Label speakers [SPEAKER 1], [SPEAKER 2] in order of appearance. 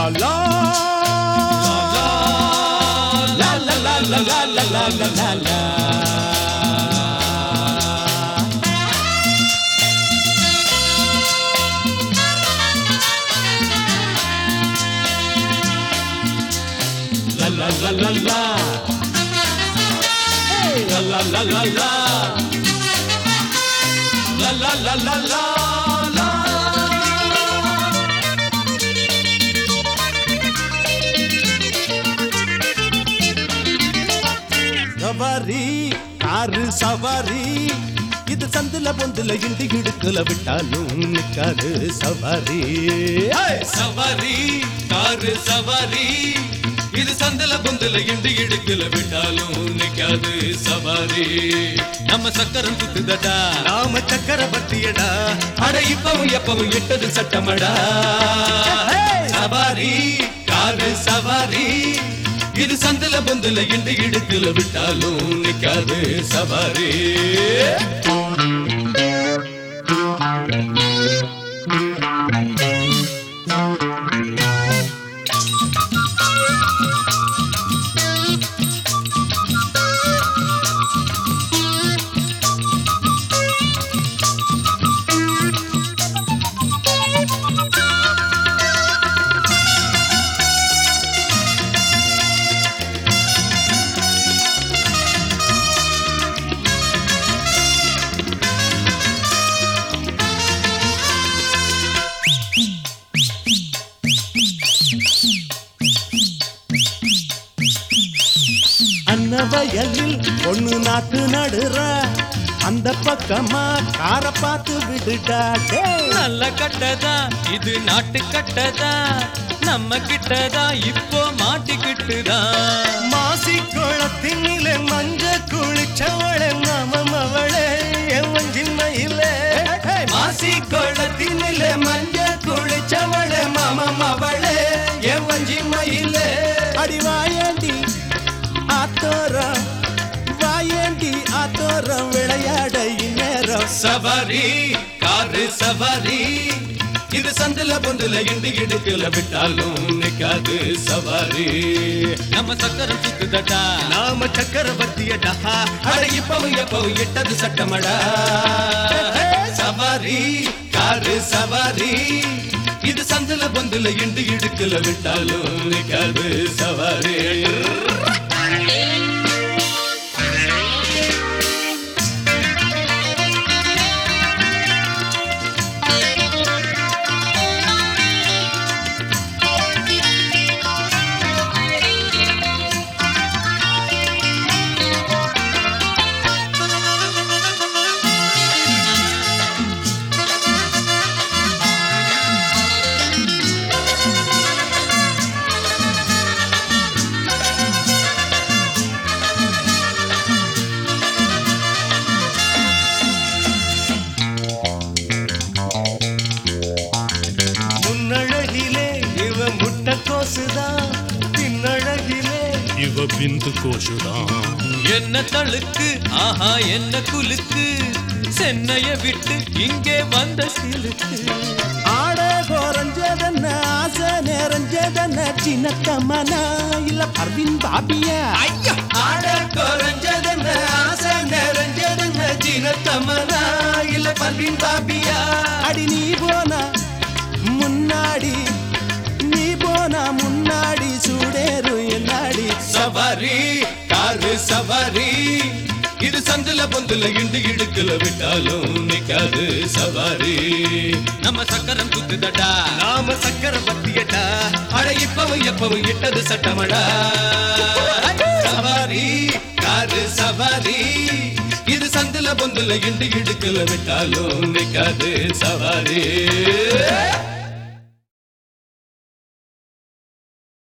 [SPEAKER 1] லா லா லா லா லா லா லா லா லா லா La la la la la. Hey, la la la la la. La la la la la la. சவாரி காரு சவாரி இது சந்துல பொந்துல இண்டு இடுக்குல விட்டாலும் நிக்காது சவாரி
[SPEAKER 2] சவாரி காரு சவாரி இது சந்தல பொந்தல இண்டு இடுக்கல விட்டாலும் நிக்காது சவாரி நம்ம சக்கரம் சுத்துதடா
[SPEAKER 1] நாம சக்கரவர்த்தியடா
[SPEAKER 2] அட இப்பவும் எப்பவும் எட்டது சட்டமடா சவாரி காரு சவாரி இது சந்தல பொந்தல இண்டு இடுக்கல விட்டாலும் நிக்காது சவாரி
[SPEAKER 1] அன்னவயலில் பொண்ணு நாட்டு நடுற அந்த பக்கமா கார பார்த்து விடுடா டேய்.
[SPEAKER 2] நல்ல கட்டதா இது நாட்டு கட்டதா நம்ம கிட்டதா இப்போ மாட்டிக்கிட்டுதா
[SPEAKER 1] மாசி குளத்தினிலே மஞ்ச குளிச்சவளே நாமம் அவளே எவன் சின்னையிலே
[SPEAKER 2] மாசி குளத்தினிலே மஞ்ச குளிச்சவளே மாமம் அவளே என் வஞ்சி மயிலே
[SPEAKER 1] அடி வாயேண்டி ஆத்தோரம் வாயேண்டி ஆத்தோரம் விளையாட இந்நேரம்
[SPEAKER 2] சவாரி காரு சவாரி இது சந்தில பொந்துல இண்டு இடுக்கல விட்டாலும் நிக்காது சவாரி நம்ம சக்கரம் சுத்துதடா
[SPEAKER 1] நாம சக்கரவர்த்தியடா
[SPEAKER 2] அட இப்பவும் எப்பவும் இட்டது சட்டமடா சவாரி காரு சவாரி இது சந்தில பொந்துல இண்டு இடுக்கல விட்டாலும் நிக்காது சவாரி
[SPEAKER 1] முன்னழகிலே இவ முட்டை கோசுதான் பின்னழகிலே
[SPEAKER 3] இவ பிந்து கோஷுதான்
[SPEAKER 2] என்ன தழுக்கு ஆஹா என்ன குலுக்கு சென்னைய விட்டு இங்கே வந்த சிலுக்கு
[SPEAKER 1] ஆட குறைஞ்சதென்ன ஆசை நிறைஞ்சதென்ன சின்னத்தம்மனா இல்ல பர்வின் பாபியா
[SPEAKER 2] ஆட குறைஞ்சதென்ன ஆசை நிறைஞ்சதென்ன சின்னத்தம்மனா இல்ல பல்வின் பாபியா
[SPEAKER 1] அடி நீ போனா முன்னாடி நீ போனா முன்னாடி சூடேறும் என்னாடி
[SPEAKER 2] சவாரி காரு சவாரி இது சந்தில பொந்துல இண்டு இடுக்கல விட்டாலும் நிக்காது சவாரி நம்ம சக்கரம் குத்துதடா
[SPEAKER 1] நாம சக்கரவர்த்தியடா
[SPEAKER 2] அட இப்பவும் எப்பவும் இட்டது சட்டமடா சவாரி காரு சவாரி இது சந்தில பொந்துல இண்டு இடுக்கல விட்டாலும் நிக்காது சவாரி